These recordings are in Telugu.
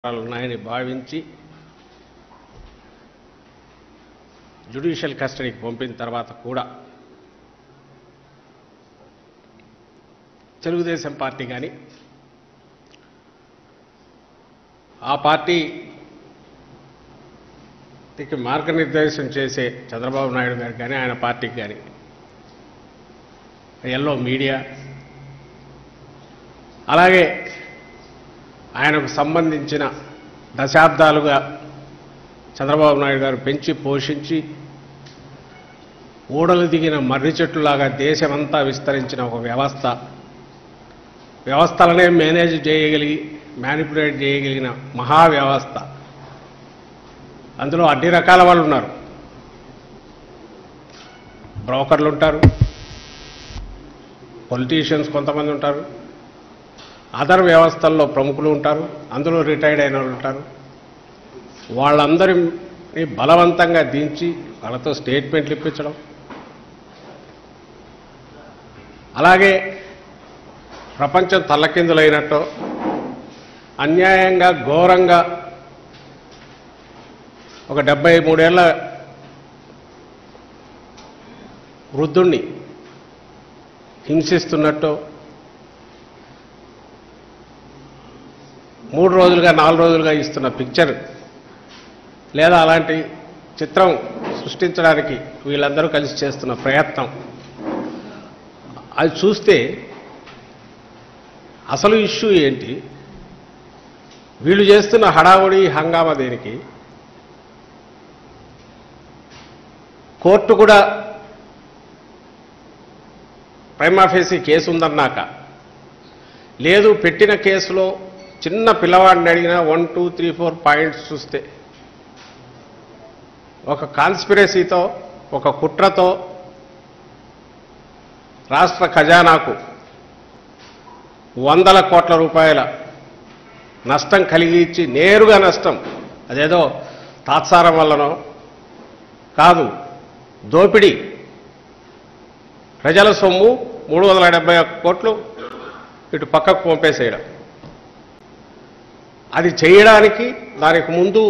ఉన్నాయని భావించి జ్యుడిషియల్ కస్టడీకి పంపిన తర్వాత కూడా తెలుగుదేశం పార్టీ కానీ ఆ పార్టీకి మార్గనిర్దేశం చేసే చంద్రబాబు నాయుడు గారికి కానీ ఆయన పార్టీకి కానీ ఎల్లో మీడియా అలాగే ఆయనకు సంబంధించిన దశాబ్దాలుగా చంద్రబాబు నాయుడు గారు పెంచి పోషించి ఊడలు దిగిన మర్రి చెట్టులాగా దేశమంతా విస్తరించిన ఒక వ్యవస్థ వ్యవస్థలనే మేనేజ్ చేయగలిగి మ్యానిపులేట్ చేయగలిగిన మహా వ్యవస్థ అందులో అన్ని రకాల వాళ్ళు ఉన్నారు బ్రోకర్లు ఉంటారు పొలిటీషియన్స్ కొంతమంది ఉంటారు అదర్ వ్యవస్థల్లో ప్రముఖులు ఉంటారు అందులో రిటైర్డ్ అయిన వాళ్ళు ఉంటారు వాళ్ళందరినీ బలవంతంగా దించి వాళ్ళతో స్టేట్మెంట్లు ఇప్పించడం అలాగే ప్రపంచం తల్లకిందులైనట్టు అన్యాయంగా ఘోరంగా ఒక డెబ్బై మూడేళ్ల వృద్ధుణ్ణి హింసిస్తున్నట్టు మూడు రోజులుగా నాలుగు రోజులుగా ఇస్తున్న పిక్చర్ లేదా అలాంటి చిత్రం సృష్టించడానికి వీళ్ళందరూ కలిసి చేస్తున్న ప్రయత్నం అది చూస్తే అసలు ఇష్యూ ఏంటి వీళ్ళు చేస్తున్న హడావుడి హంగామా దేనికి కోర్టు కూడా ప్రైమాఫేసి కేసు ఉందన్నాక లేదు పెట్టిన కేసులో చిన్న పిల్లవాడిని అడిగిన one two three four points చూస్తే ఒక కాన్స్పిరసీతో ఒక కుట్రతో రాష్ట్ర ఖజానాకు వందల కోట్ల రూపాయల నష్టం కలిగించి నేరుగా నష్టం అదేదో తాత్సారం వల్లనో కాదు దోపిడీ ప్రజల సొమ్ము మూడు వందల డెబ్బై ఒక్క కోట్లు ఇటు పక్కకు పంపేసేయడం అది చేయడానికి దానికి ముందు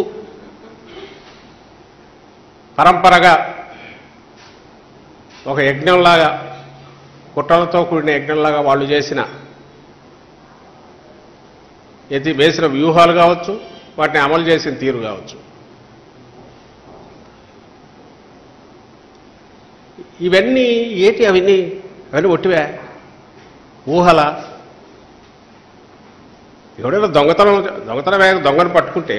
పరంపరగా ఒక యజ్ఞంలాగా కుట్రలతో కూడిన యజ్ఞంలాగా వాళ్ళు చేసిన ఎది వేసిన వ్యూహాలు కావచ్చు వాటిని అమలు చేసిన తీరు కావచ్చు ఇవన్నీ ఏంటి అవన్నీ అవన్నీ ఒట్టివే ఊహల ఎవడైనా దొంగతనం దొంగతనం వేగ దొంగను పట్టుకుంటే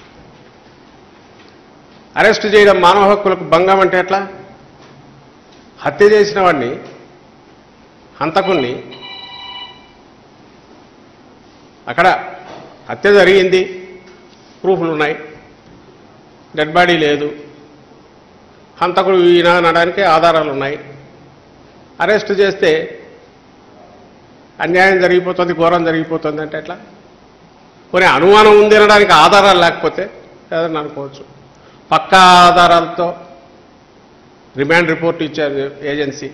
అరెస్ట్ చేయడం మానవ హక్కులకు భంగం అంటే ఎట్లా హత్య చేసిన వాడిని హంతకుణ్ణి అక్కడ హత్య జరిగింది ప్రూఫ్లు ఉన్నాయి డెడ్ బాడీ లేదు హంతకుడు ఈయన అనడానికి ఆధారాలు ఉన్నాయి అరెస్ట్ చేస్తే అన్యాయం జరిగిపోతుంది ఘోరం జరిగిపోతుంది అంటే ఎట్లా కొన్ని అనుమానం ఉంది అనడానికి ఆధారాలు లేకపోతే ఏదన్నా అనుకోవచ్చు పక్కా ఆధారాలతో రిమాండ్ రిపోర్ట్ ఇచ్చారు ఏజెన్సీ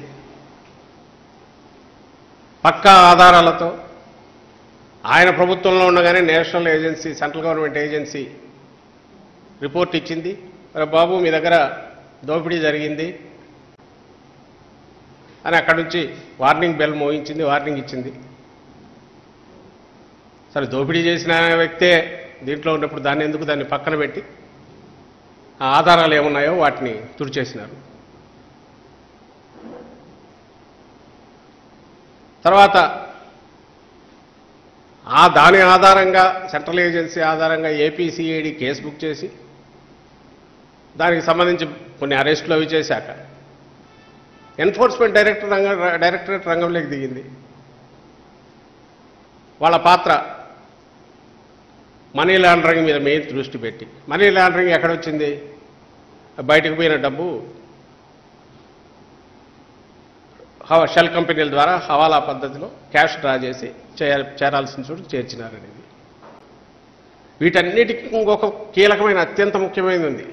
పక్కా ఆధారాలతో ఆయన ప్రభుత్వంలో ఉండగానే national agency central government agency report ఇచ్చింది "అరే బాబు మీ దగ్గర దోపిడీ జరిగింది అని అక్కడి నుంచి వార్నింగ్ బెల్ మోగించింది వార్నింగ్ ఇచ్చింది సరే దోపిడీ చేసిన వ్యక్తే దీంట్లో ఉన్నప్పుడు దాన్ని ఎందుకు దాన్ని పక్కన పెట్టి ఆ ఆధారాలు ఏమున్నాయో వాటిని తుడిచేసినారు తర్వాత ఆ దాని ఆధారంగా సెంట్రల్ ఏజెన్సీ ఆధారంగా ఏపీసీఐడి కేసు బుక్ చేసి దానికి సంబంధించి కొన్ని అరెస్టులు అవి చేశాక ఎన్ఫోర్స్మెంట్ డైరెక్టర్ రంగ డైరెక్టరేట్ రంగంలోకి దిగింది వాళ్ళ పాత్ర మనీ లాండరింగ్ మీద మెయిన్ దృష్టి పెట్టి మనీ లాండరింగ్ ఎక్కడొచ్చింది బయటకు పోయిన డబ్బు హవా షెల్ కంపెనీల ద్వారా హవాలా పద్ధతిలో క్యాష్ డ్రా చేసి చేయ చేరాల్సిన చోటు చేర్చినారనేది వీటన్నిటికీ ఇంకొక కీలకమైన అత్యంత ముఖ్యమైనది ఉంది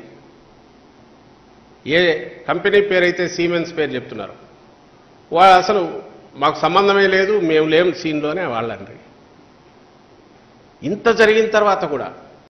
ఏ కంపెనీ పేరైతే సీమెన్స్ పేరు చెప్తున్నారు వాళ్ళు అసలు మాకు సంబంధమే లేదు మేము లేం సీన్లోనే వాళ్ళండి ఇంత జరిగిన తర్వాత కూడా